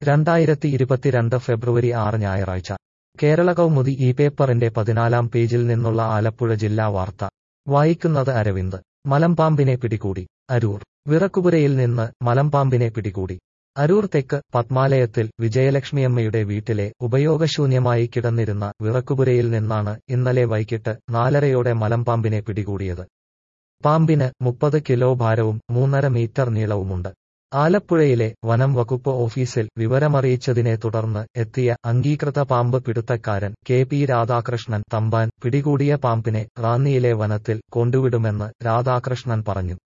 രണ്ടായിരത്തി ഇരുപത്തിരണ്ട് ഫെബ്രുവരി ആറ് ഞായറാഴ്ച കേരള കൗമുദി ഈ പേപ്പറിന്റെ പതിനാലാം പേജിൽ നിന്നുള്ള ആലപ്പുഴ ജില്ലാ വാർത്ത വായിക്കുന്നത് അരവിന്ദ് മലമ്പാമ്പിനെ പിടികൂടി അരൂർ വിറക്കുപുരയിൽ നിന്ന് മലമ്പാമ്പിനെ പിടികൂടി അരൂർ തെക്ക് പത്മാലയത്തിൽ വിജയലക്ഷ്മിയമ്മയുടെ വീട്ടിലെ ഉപയോഗശൂന്യമായി കിടന്നിരുന്ന വിറക്കുപുരയിൽ നിന്നാണ് ഇന്നലെ വൈകിട്ട് നാലരയോടെ മലമ്പാമ്പിനെ പിടികൂടിയത് പാമ്പിന് മുപ്പത് കിലോ ഭാരവും മൂന്നര മീറ്റർ നീളവുമുണ്ട് ആലപ്പുഴയിലെ വനം വകുപ്പ് ഓഫീസിൽ വിവരമറിയിച്ചതിനെ തുടർന്ന് എത്തിയ അംഗീകൃത പാമ്പ് പിടുത്തക്കാരൻ കെ പി രാധാകൃഷ്ണൻ തമ്പാൻ പിടികൂടിയ പാമ്പിനെ റാന്നിയിലെ വനത്തിൽ കൊണ്ടുവിടുമെന്ന് രാധാകൃഷ്ണൻ പറഞ്ഞു